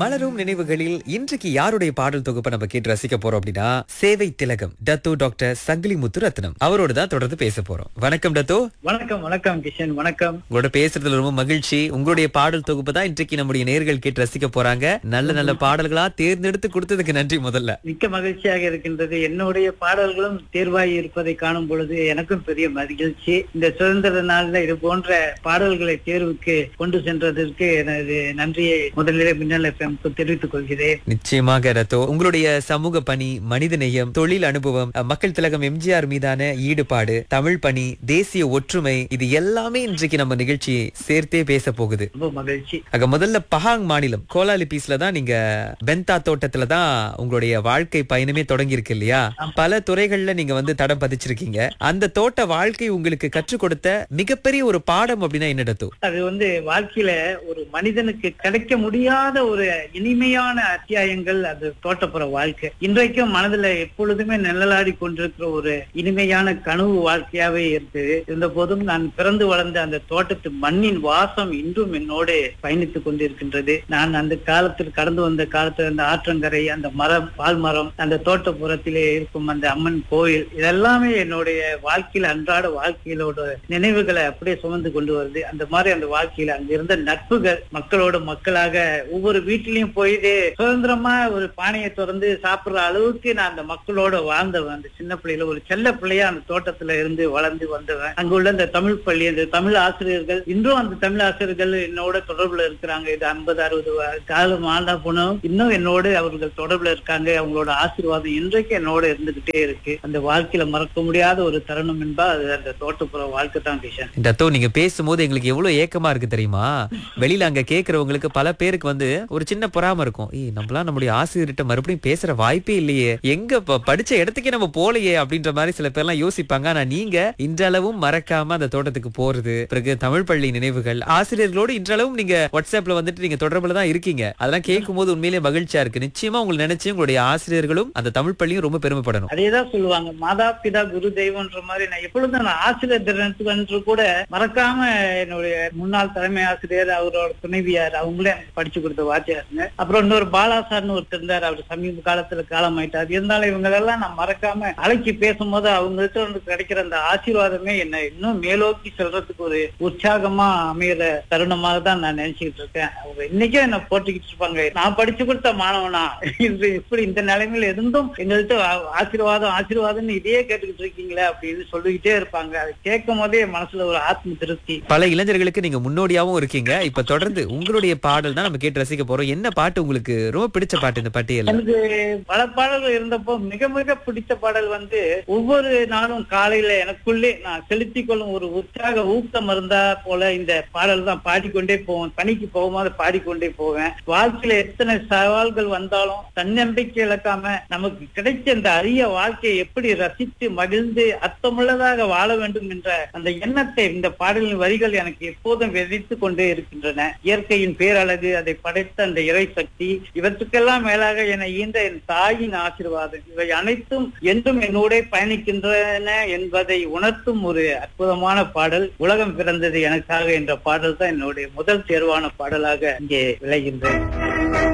மலரும் நினைவுகளில் இன்றைக்கு யாருடைய பாடல் தொகுப்பை நம்ம கேட்டு ரசிக்க போறோம் அப்படின்னா சேவை திலகம் டத்தோ டாக்டர் சங்கிலி முத்து ரத்னம் அவரோட தான் தொடர்ந்து பேச போறோம் வணக்கம் டத்தோ வணக்கம் வணக்கம் கிஷன் வணக்கம் உங்களோட பேசுறதுல ரொம்ப மகிழ்ச்சி உங்களுடைய பாடல் தொகுப்பு தான் இன்றைக்கு நம்முடைய நேர்கள் கேட்டு ரசிக்க போறாங்க நல்ல நல்ல பாடல்களா தேர்ந்தெடுத்து கொடுத்ததுக்கு நன்றி முதல்ல மிக்க மகிழ்ச்சியாக இருக்கின்றது என்னுடைய பாடல்களும் தேர்வாகி இருப்பதை காணும் பொழுது எனக்கும் பெரிய மகிழ்ச்சி இந்த சுதந்திர நாள்ல இது போன்ற பாடல்களை தேர்வுக்கு கொண்டு சென்றதற்கு எனது நன்றியை முதலிலே மின்னல் எஃப்எம்க்கு தெரிவித்துக் கொள்கிறேன் நிச்சயமாக ரத்தோ உங்களுடைய சமூக பணி மனித நேயம் தொழில் அனுபவம் அஹ், மக்கள் திலகம் எம்ஜிஆர் மீதான ஈடுபாடு தமிழ் பணி தேசிய ஒற்றுமை இது எல்லாமே இன்றைக்கு நம்ம நிகழ்ச்சியை சேர்த்தே பேச போகுது ரொம்ப மகிழ்ச்சி அங்க முதல்ல பஹாங் மாநிலம் கோலாலிபீஸ்ல தான் நீங்க பென்தா தோட்டத்துல தான் உங்களுடைய வாழ்க்கை பயணமே தொடங்கி இருக்கு இல்லையா பல துறைகள்ல நீங்க வந்து தடம் பதிச்சிருக்கீங்க அந்த தோட்ட வாழ்க்கை உங்களுக்கு கற்றுக் கொடுத்த மிகப்பெரிய ஒரு பாடம் அப்படின்னா என்ன டத்து அது வந்து வாழ்க்கையில ஒரு மனிதனுக்கு கிடைக்க முடியாத ஒரு இனிமையான அத்தியாயங்கள் அது தோட்டப்புற வாழ்க்கை இன்றைக்கும் மனதுல எப்பொழுதுமே நிழலாடி கொண்டிருக்கிற ஒரு இனிமையான கனவு வாழ்க்கையாவே இருக்குது இருந்த போதும் நான் பிறந்து வளர்ந்த அந்த தோட்டத்து மண்ணின் வாசம் இன்றும் என்னோடு பயணித்துக் கொண்டிருக்கின்றது நான் அந்த காலத்தில் கடந்து வந்த காலத்தில் அந்த ஆற்றங்கரை அந்த மரம் பால் மரம் அந்த தோட்டப்புறத்திலே இருக்கும் அந்த அம்மன் கோயில் இதெல்லாமே என்னுடைய வாழ்க்கையில அன்றாட வாழ்க்கையிலோட நினைவுகளை அப்படியே சுமந்து கொண்டு வருது அந்த மாதிரி அந்த வாழ்க்கையில அங்க இருந்த நட்புகள் மக்களோட மக்களாக ஒவ்வொரு வீட்டிலையும் போயிட்டு சுதந்திரமா ஒரு பானையை திறந்து சாப்பிடுற அளவுக்கு நான் அந்த மக்களோட வாழ்ந்தவன் அந்த சின்ன பிள்ளையில ஒரு செல்ல பிள்ளையா அந்த தோட்டத்துல இருந்து வளர்ந்து வந்தவன் அங்க உள்ள அந்த தமிழ் பள்ளி அந்த தமிழ் ஆசிரியர்கள் இன்றும் அந்த தமிழ் ஆசிரியர்கள் என்னோட தொடர்புல இருக்கிறாங்க இது ஐம்பது அறுபது காலம் ஆண்டா போனோம் இன்னும் என்னோட அவர்கள் தொடர்புல இருக்காங்க அவங்களோட ஆசீர்வாதம் இன்றைக்கு என்னோட இருந்துகிட்டே இருக்கு அந்த வாழ்க்கையில மறக்க முடியாத ஒரு தருணம் என்பா அது அந்த தோட்டப்புற வாழ்க்கை தான் கிஷன் டத்தோ நீங்க பேசும்போது எங்களுக்கு எவ்வளவு ஏக்கமா இருக்கு தெரியுமா வெளியில அங்க கேக்குறவங்களுக்கு பல பேருக்கு வந்து ஒரு சின்ன பொறாம இருக்கும் ஏய் நம்மளாம் நம்முடைய ஆசிரியர்கிட்ட மறுபடியும் பேசுற வாய்ப்பே இல்லையே எங்க ப- படிச்ச இடத்துக்கே நம்ம போலையே அப்படின்ற மாதிரி சில பேர்லாம் யோசிப்பாங்க ஆனா நீங்க இன்றளவும் மறக்காம அந்த தோட்டத்துக்கு போறது பிறகு தமிழ் பள்ளி நினைவுகள் ஆசிரியர்களோடு இன்றளவும் நீங்க வாட்ஸ்அப்ல வந்துட்டு நீங்க தொடர்புல தான் இருக்கீங்க அதெல்லாம் கேட்கும் போது உண்மையிலேயே மகிழ்ச்சியா இருக்கு நிச்சயமா உங்களை நினைச்சு உங்களுடைய ஆசிரியர்களும் அந்த தமிழ் பள்ளியும் ரொம்ப பெருமைப்படணும் அதேதான் சொல்லுவாங்க மாதா பிதா குரு தெய்வம்ன்ற மாதிரி நான் எப்பொழுதும் நான் ஆசிரியர் தினத்துக்கு அன்று கூட மறக்காம என்னுடைய முன்னாள் தலைமை ஆசிரியர் அவரோட துணைவியார் அவங்களே எனக்கு படிச்சு கொடுத்த வாத்தியாருங்க அப்புறம் இன்னொரு பாலா சார்னு ஒருத்தர் இருந்தார் அவர் சமீப காலத்துல காலமாயிட்டார் இருந்தாலும் இவங்களெல்லாம் நான் மறக்காம அழைச்சி பேசும்போது அவங்கள்ட்ட வந்து கிடைக்கிற அந்த ஆசீர்வாதமே என்ன இன்னும் மேலோக்கி செல்றதுக்கு ஒரு உற்சாகமா அமையிற தருணமாக தான் நான் நினைச்சுக்கிட்டு இருக்கேன் அவங்க இன்னைக்கும் என்ன போட்டுக்கிட்டு இருப்பாங்க நான் படிச்சு கொடுத்த மாணவனா இது இப்படி இந்த நிலைமையில இருந்தும் எங்கள்கிட்ட ஆ- ஆசீர்வாதம் ஆசீர்வாதம்னு இதையே கேட்டுக்கிட்டு இருக்கீங்களே அப்படின்னு சொல்லிக்கிட்டே இருப்பாங்க அதை கேட்கும் போதே என் மனசுல ஒரு ஆத்ம திருப்தி பல இளைஞர்களுக்கு நீங்க முன்னோடியாவும் இருக்கீங்க இப்ப தொடர்ந்து உங்களுடைய பாடல் தான் நம்ம கேட்டு ரசிக்க போறோம் என்ன பாட்டு உங்களுக்கு ரொம்ப பிடிச்ச பாட்டு இந்த பட்டியல்ல எனக்கு பல பாடல்கள் இருந்தப்போ மிக மிக பிடித்த பாடல் வந்து ஒவ்வொரு நாளும் காலையில எனக்குள்ளே நான் செலுத்திக் கொள்ளும் ஒரு உற்சாக ஊக்கம் இருந்தா போல இந்த பாடல் தான் பாடிக்கொண்டே போவேன் பணிக்கு போகும்போது பாடிக்கொண்டே போவேன் வாழ்க்கையில எத்தனை சவால்கள் வந்தாலும் தன்னம்பிக்கை இழக்காம நமக்கு கிடைச்ச இந்த அரிய வாழ்க்கையை எப்படி ரசித்து மகிழ்ந்து அர்த்தமுள்ளதாக வாழ வேண்டும் என்ற அந்த எண்ணத்தை இந்த பாடலின் வரிகள் எனக்கு எப்போதும் விதைத்துக் கொண்டே இருக்கின்றன இயற்கையின் பேரழகு அதை படைத்த அந்த இறை சக்தி இவற்றுக்கெல்லாம் மேலாக என ஈந்த என் தாயின் ஆசீர்வாதம் இவை அனைத்தும் என்றும் என்னோட பயணிக்கின்றன என்பதை உணர்த்தும் ஒரு அற்புதமான பாடல் உலகம் பிறந்தது எனக்காக என்ற பாடல் தான் என்னுடைய முதல் தேர்வான பாடலாக இங்கே விளைகின்றேன்